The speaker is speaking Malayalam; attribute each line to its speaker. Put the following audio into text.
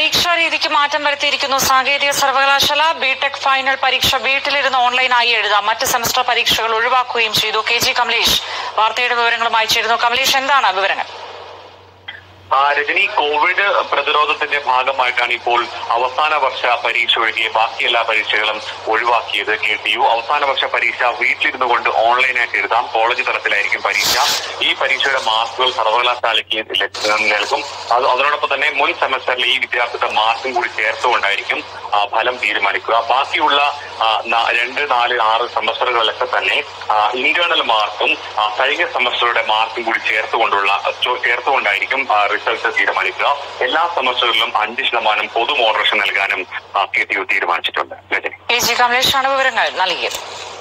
Speaker 1: പരീക്ഷാ രീതിക്ക് മാറ്റം വരുത്തിയിരിക്കുന്നു സാങ്കേതിക സർവകലാശാല ബിടെക് ഫൈനൽ പരീക്ഷ വീട്ടിലിരുന്ന് ഓൺലൈനായി എഴുതാം മറ്റ് സെമസ്റ്റർ പരീക്ഷകൾ ഒഴിവാക്കുകയും ചെയ്തു കെ ജി കമലേഷ് വാർത്തയുടെ വിവരങ്ങളുമായി ചേരുന്നു കമലേഷ് എന്താണ് വിവരങ്ങൾ
Speaker 2: ആ, രജനി കോവിഡ് പ്രതിരോധത്തിന്റെ ഭാഗമായിട്ടാണ് ഇപ്പോൾ അവസാന വർഷ പരീക്ഷ ഒഴികെ ബാക്കി എല്ലാ പരീക്ഷകളും ഒഴിവാക്കിയത് കെ ടി യു അവസാന വർഷ പരീക്ഷ വീട്ടിലിരുന്നു കൊണ്ട് ഓൺലൈനായിട്ട് എഴുതാം കോളേജ് തലത്തിലായിരിക്കും പരീക്ഷ ഈ പരീക്ഷയുടെ മാർക്കുകൾ സർവകലാശാലയ്ക്ക് ലഭ്യ- നൽകും അത് അതിനോടൊപ്പം തന്നെ മുൻ സെമസ്റ്ററിലെ ഈ വിദ്യാർത്ഥിയുടെ മാർക്കും കൂടി ചേർത്തുകൊണ്ടായിരിക്കും ആ, ഫലം തീരുമാനിക്കുക ബാക്കിയുള്ള ആ, ന- രണ്ട് നാല് ആറ് സെമസ്റ്ററുകളിലൊക്കെ തന്നെ ഇന്റേണൽ മാർക്കും ആ, കഴിഞ്ഞ സെമസ്റ്ററുടെ മാർക്കും കൂടി ചേർത്തുകൊണ്ടുള്ള ചോ- ചേർത്തുകൊണ്ടായിരിക്കും ആ, റിസൾട്ട് തീരുമാനിക്കുക എല്ലാ സെമസ്റ്ററിലും അഞ്ച് ശതമാനം പൊതു മോഡറേഷൻ നൽകാനും കെ ടി യു തീരുമാനിച്ചിട്ടുണ്ട് രജനി
Speaker 1: കെ ജി കമലേഷാണ് വിവരങ്ങൾ നൽകിയത്